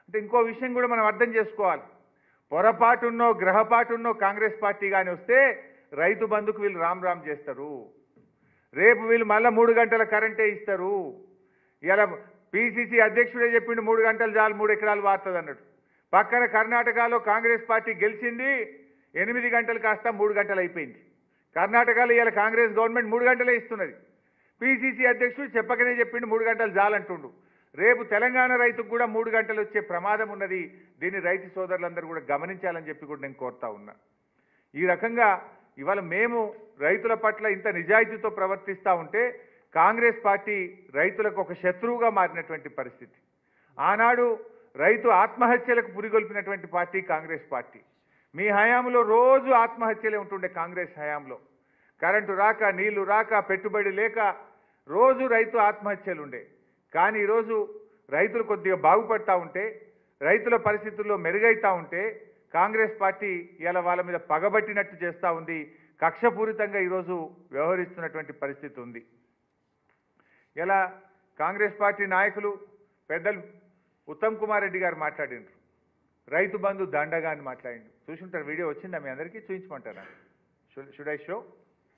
అంటే ఇంకో విషయం కూడా మనం అర్థం చేసుకోవాలి పొరపాటున్నో గ్రహపాటున్నో కాంగ్రెస్ పార్టీ కానీ వస్తే రైతు బంధుకు వీళ్ళు రామ్ రామ్ చేస్తారు రేపు వీళ్ళు మళ్ళీ మూడు గంటల కరెంటే ఇస్తారు ఇలా పిసిసి అధ్యక్షుడే చెప్పిండు మూడు గంటలు చాలు మూడు ఎకరాలు వాడుతుంది అన్నాడు పక్కన కర్ణాటకలో కాంగ్రెస్ పార్టీ గెలిచింది ఎనిమిది గంటలు కాస్త మూడు గంటలు అయిపోయింది కర్ణాటకలో ఇవాళ కాంగ్రెస్ గవర్నమెంట్ మూడు గంటలే ఇస్తున్నది పిసిసి అధ్యక్షుడు చెప్పకనే చెప్పిండు మూడు గంటలు చాలంటుండు రేపు తెలంగాణ రైతుకు కూడా మూడు గంటలు వచ్చే ప్రమాదం ఉన్నది దీన్ని రైతు సోదరులందరూ కూడా గమనించాలని చెప్పి కూడా నేను కోరుతా ఉన్నా ఈ రకంగా ఇవాళ మేము రైతుల పట్ల ఇంత నిజాయితీతో ప్రవర్తిస్తూ ఉంటే కాంగ్రెస్ పార్టీ రైతులకు ఒక శత్రువుగా మారినటువంటి పరిస్థితి ఆనాడు రైతు ఆత్మహత్యలకు పురిగొల్పినటువంటి పార్టీ కాంగ్రెస్ పార్టీ మీ హయాంలో రోజు ఆత్మహత్యలే ఉంటుండే కాంగ్రెస్ హయాంలో కరెంటు రాక నీళ్లు రాక పెట్టుబడి లేక రోజు రైతు ఆత్మహత్యలు ఉండే కానీ ఈరోజు రైతులు కొద్దిగా బాగుపడతా ఉంటే రైతుల పరిస్థితుల్లో మెరుగైతా ఉంటే కాంగ్రెస్ పార్టీ ఇలా వాళ్ళ మీద పగబట్టినట్టు చేస్తూ ఉంది కక్షపూరితంగా ఈరోజు వ్యవహరిస్తున్నటువంటి పరిస్థితి ఉంది ఇలా కాంగ్రెస్ పార్టీ నాయకులు పెద్దలు ఉత్తమ్ కుమార్ రెడ్డి గారు మాట్లాడిండ్రు రైతు బంధు దండగా అని మాట్లాడిండు చూసుంటారు వీడియో వచ్చిందా మీ అందరికీ చూపించమంటారా షుడ్ ఐ షో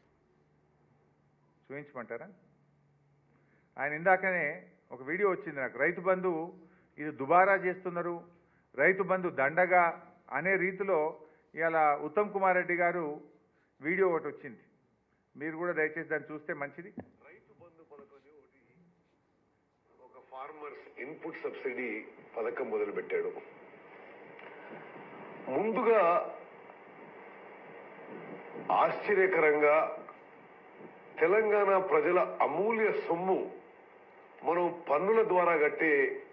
చూపించమంటారా ఆయన ఇందాకనే ఒక వీడియో వచ్చింది నాకు రైతు బంధు ఇది దుబారా చేస్తున్నారు రైతు బంధు దండగా అనే రీతిలో ఇవాళ ఉత్తమ్ కుమార్ రెడ్డి గారు వీడియో ఒకటి వచ్చింది మీరు కూడా దయచేసి దాన్ని చూస్తే మంచిది రైతు బంధు పథకం అని ఒకటి ఒక ఫార్మర్స్ ఇన్పుట్ సబ్సిడీ పథకం మొదలుపెట్టాడు ముందుగా ఆశ్చర్యకరంగా తెలంగాణ ప్రజల అమూల్య సొమ్ము మనం పన్నుల ద్వారా కట్టే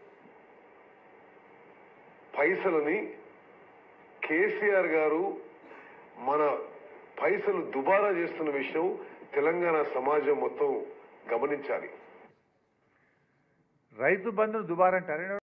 పైసలని కేసీఆర్ గారు మన పైసలు దుబారా చేస్తున్న విషయం తెలంగాణ సమాజం మొత్తం గమనించాలి రైతు బంధును దుబారా అంటారు